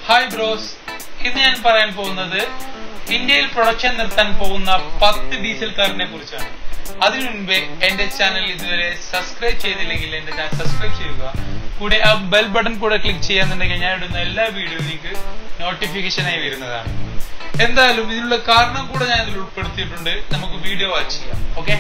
hi bros ഇന്ന് ഞാൻ പറയാൻ പോകുന്നത് ഇന്ത്യയിൽ പ്രൊഡക്ഷൻ നിർത്താൻ പോകുന്ന പത്ത് ഡീസൽ കാറിനെ കുറിച്ചാണ് അതിനു മുൻപേ എന്റെ ചാനൽ ഇതുവരെ സബ്സ്ക്രൈബ് ചെയ്തില്ലെങ്കിൽ എന്റെ ചാനൽ സബ്സ്ക്രൈബ് ചെയ്യുക കൂടെ ആ ബെൽ ബട്ടൺ കൂടെ ക്ലിക്ക് ചെയ്യാന്നുണ്ടെങ്കിൽ ഞാൻ ഇടുന്ന എല്ലാ വീഡിയോയും നിങ്ങൾക്ക് നോട്ടിഫിക്കേഷനായി വരുന്നതാണ് എന്തായാലും ഇതിനുള്ള കാരണം കൂടെ ഞാൻ ഇതിൽ ഉൾപ്പെടുത്തിയിട്ടുണ്ട് നമുക്ക് വീഡിയോ വാച്ച് ചെയ്യാം ഓക്കെ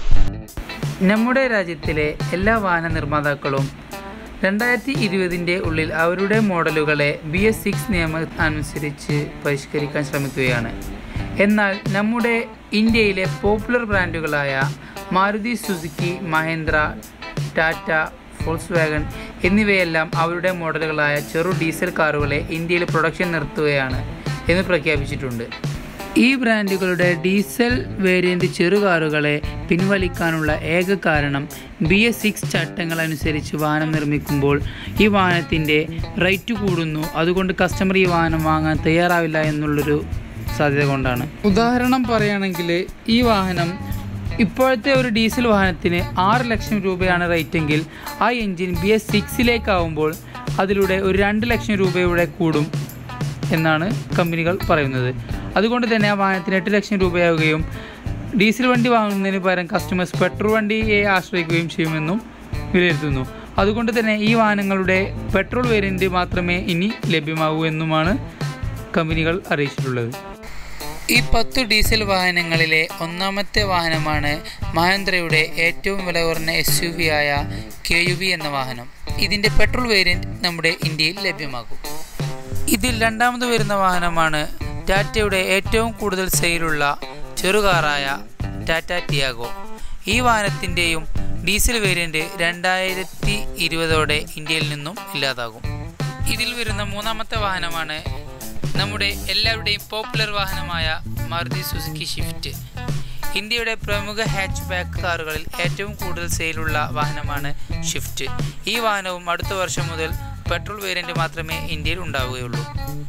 നമ്മുടെ രാജ്യത്തിലെ എല്ലാ വാഹന നിർമ്മാതാക്കളും രണ്ടായിരത്തി ഇരുപതിൻ്റെ ഉള്ളിൽ അവരുടെ മോഡലുകളെ ബി എസ് സിക്സ് നിയമം അനുസരിച്ച് പരിഷ്കരിക്കാൻ ശ്രമിക്കുകയാണ് എന്നാൽ നമ്മുടെ ഇന്ത്യയിലെ പോപ്പുലർ ബ്രാൻഡുകളായ മാരുതി സുസുക്കി മഹേന്ദ്ര ടാറ്റ ഫോൾസ് വാഗൺ എന്നിവയെല്ലാം അവരുടെ മോഡലുകളായ ചെറു ഡീസൽ കാറുകളെ ഇന്ത്യയിൽ പ്രൊഡക്ഷൻ നിർത്തുകയാണ് എന്ന് പ്രഖ്യാപിച്ചിട്ടുണ്ട് ഈ ബ്രാൻഡുകളുടെ ഡീസൽ വേരിയൻ്റ് ചെറുകാറുകളെ പിൻവലിക്കാനുള്ള ഏക കാരണം ബി എസ് സിക്സ് ചട്ടങ്ങൾ അനുസരിച്ച് വാഹനം നിർമ്മിക്കുമ്പോൾ ഈ വാഹനത്തിൻ്റെ റേറ്റ് കൂടുന്നു അതുകൊണ്ട് കസ്റ്റമർ ഈ വാഹനം വാങ്ങാൻ തയ്യാറാവില്ല എന്നുള്ളൊരു സാധ്യത കൊണ്ടാണ് ഉദാഹരണം പറയുകയാണെങ്കിൽ ഈ വാഹനം ഇപ്പോഴത്തെ ഒരു ഡീസൽ വാഹനത്തിന് ആറ് ലക്ഷം രൂപയാണ് റേറ്റെങ്കിൽ ആ എൻജിൻ ബി എസ് സിക്സിലേക്കാവുമ്പോൾ അതിലൂടെ ഒരു രണ്ട് ലക്ഷം രൂപയുടെ കൂടും എന്നാണ് കമ്പനികൾ പറയുന്നത് അതുകൊണ്ട് തന്നെ ആ വാഹനത്തിന് എട്ട് ലക്ഷം രൂപയാവുകയും ഡീസൽ വണ്ടി വാങ്ങുന്നതിന് പകരം കസ്റ്റമേഴ്സ് പെട്രോൾ വണ്ടിയെ ആശ്രയിക്കുകയും ചെയ്യുമെന്നും വിലയിരുത്തുന്നു അതുകൊണ്ട് തന്നെ ഈ വാഹനങ്ങളുടെ പെട്രോൾ വേരിയൻറ്റ് മാത്രമേ ഇനി ലഭ്യമാകൂ എന്നുമാണ് കമ്പനികൾ അറിയിച്ചിട്ടുള്ളത് ഈ പത്ത് ഡീസൽ വാഹനങ്ങളിലെ ഒന്നാമത്തെ വാഹനമാണ് മഹേന്ദ്രയുടെ ഏറ്റവും വില കുറഞ്ഞ എസ് യു വി ആയ കെ യു വി എന്ന വാഹനം ഇതിൻ്റെ പെട്രോൾ വേരിയൻറ്റ് നമ്മുടെ ഇന്ത്യയിൽ ലഭ്യമാകും ഇതിൽ രണ്ടാമത് വരുന്ന വാഹനമാണ് ടാറ്റയുടെ ഏറ്റവും കൂടുതൽ സെയിലുള്ള ചെറുകാറായ ടാറ്റ ടിയാഗോ ഈ വാഹനത്തിൻ്റെയും ഡീസൽ വേരിയൻറ്റ് രണ്ടായിരത്തി ഇരുപതോടെ ഇന്ത്യയിൽ നിന്നും ഇല്ലാതാകും ഇതിൽ വരുന്ന മൂന്നാമത്തെ വാഹനമാണ് നമ്മുടെ എല്ലാവരുടെയും പോപ്പുലർ വാഹനമായ മാരുതി സുസുക്കി ഷിഫ്റ്റ് ഇന്ത്യയുടെ പ്രമുഖ ഹാച്ച് ബാക്ക് കാറുകളിൽ ഏറ്റവും കൂടുതൽ സെയിലുള്ള വാഹനമാണ് ഷിഫ്റ്റ് ഈ വാഹനവും അടുത്ത വർഷം മുതൽ പെട്രോൾ വേരിയൻറ്റ് മാത്രമേ ഇന്ത്യയിൽ ഉണ്ടാവുകയുള്ളൂ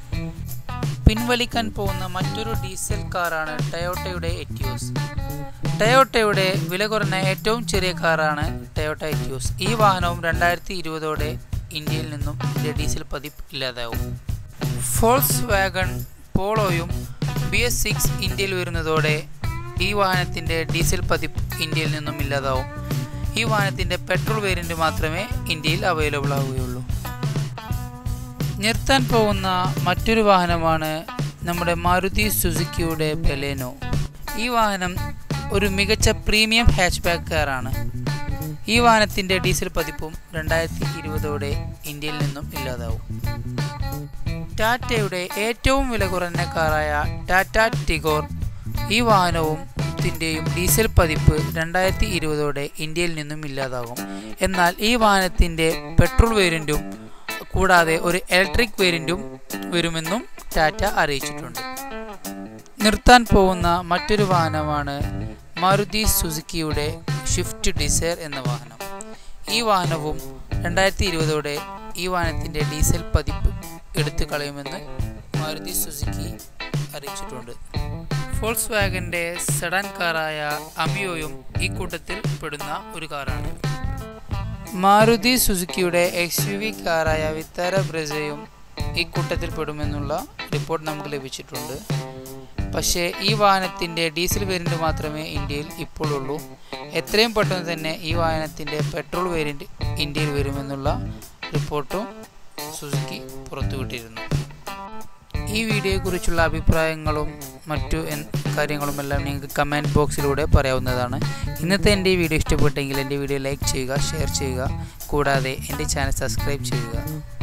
പിൻവലിക്കാൻ പോകുന്ന മറ്റൊരു ഡീസൽ കാറാണ് ടയോട്ടയുടെ എറ്റിയോസ് ടയോട്ടയുടെ വില കുറഞ്ഞ ഏറ്റവും ചെറിയ കാറാണ് ടയോട്ട എറ്റിയോസ് ഈ വാഹനവും രണ്ടായിരത്തി ഇരുപതോടെ ഇന്ത്യയിൽ നിന്നും ഇതിൻ്റെ ഡീസൽ പതിപ്പ് ഇല്ലാതാവും ഫോൾസ് വാഗൺ പോളോയും ബി എസ് സിക്സ് ഇന്ത്യയിൽ വരുന്നതോടെ ഈ വാഹനത്തിൻ്റെ ഡീസൽ പതിപ്പ് ഇന്ത്യയിൽ നിന്നും ഇല്ലാതാവും ഈ വാഹനത്തിൻ്റെ പെട്രോൾ വേരിയൻറ്റ് മാത്രമേ ഇന്ത്യയിൽ അവൈലബിൾ ആവുകയുള്ളൂ നിർത്താൻ പോകുന്ന മറ്റൊരു വാഹനമാണ് നമ്മുടെ മാരുതി സുസുക്കിയുടെ ബെലേനോ ഈ വാഹനം ഒരു മികച്ച പ്രീമിയം ഹാച്ച് ബാക്ക് കാറാണ് ഈ വാഹനത്തിൻ്റെ ഡീസൽ പതിപ്പും രണ്ടായിരത്തി ഇരുപതോടെ ഇന്ത്യയിൽ നിന്നും ഇല്ലാതാവും ടാറ്റയുടെ ഏറ്റവും വില കുറഞ്ഞ കാറായ ടാറ്റ ടിഗോർ ഈ വാഹനവും ത്തിൻ്റെയും ഡീസൽ പതിപ്പ് രണ്ടായിരത്തി ഇരുപതോടെ ഇന്ത്യയിൽ നിന്നും ഇല്ലാതാകും എന്നാൽ ഈ വാഹനത്തിൻ്റെ പെട്രോൾ വേരിയൻറ്റും കൂടാതെ ഒരു ഇലക്ട്രിക് വേരിയൻറ്റും വരുമെന്നും ടാറ്റ അറിയിച്ചിട്ടുണ്ട് നിർത്താൻ പോകുന്ന മറ്റൊരു വാഹനമാണ് മാരുതി സുസുക്കിയുടെ ഷിഫ്റ്റ് ഡിസയർ എന്ന വാഹനം ഈ വാഹനവും രണ്ടായിരത്തി ഇരുപതോടെ ഈ വാഹനത്തിൻ്റെ ഡീസൽ പതിപ്പ് എടുത്തു കളയുമെന്ന് മാരുതി സുസുക്കി അറിയിച്ചിട്ടുണ്ട് ഫോൾസ് വാഗൻ്റെ സെഡാൻ കാറായ അമിയോയും ഈ കൂട്ടത്തിൽ പെടുന്ന ഒരു കാറാണ് മാരുതി സുസുക്കിയുടെ എക്സ് യു വി കാറായ വിത്താര ബ്രസയും ഈ കൂട്ടത്തിൽ പെടുമെന്നുള്ള റിപ്പോർട്ട് നമുക്ക് ലഭിച്ചിട്ടുണ്ട് പക്ഷേ ഈ വാഹനത്തിൻ്റെ ഡീസൽ വേരിയൻറ്റ് മാത്രമേ ഇന്ത്യയിൽ ഇപ്പോൾ ഉള്ളൂ എത്രയും പെട്ടെന്ന് തന്നെ ഈ വാഹനത്തിൻ്റെ പെട്രോൾ വേരിയൻറ്റ് ഇന്ത്യയിൽ വരുമെന്നുള്ള റിപ്പോർട്ടും സുസുക്കി പുറത്തുവിട്ടിരുന്നു ഈ വീഡിയോയെക്കുറിച്ചുള്ള അഭിപ്രായങ്ങളും മറ്റു കാര്യങ്ങളുമെല്ലാം നിങ്ങൾക്ക് കമൻറ്റ് ബോക്സിലൂടെ പറയാവുന്നതാണ് ഇന്നത്തെ എൻ്റെ ഈ വീഡിയോ ഇഷ്ടപ്പെട്ടെങ്കിൽ എൻ്റെ വീഡിയോ ലൈക്ക് ചെയ്യുക ഷെയർ ചെയ്യുക കൂടാതെ എൻ്റെ ചാനൽ സബ്സ്ക്രൈബ് ചെയ്യുക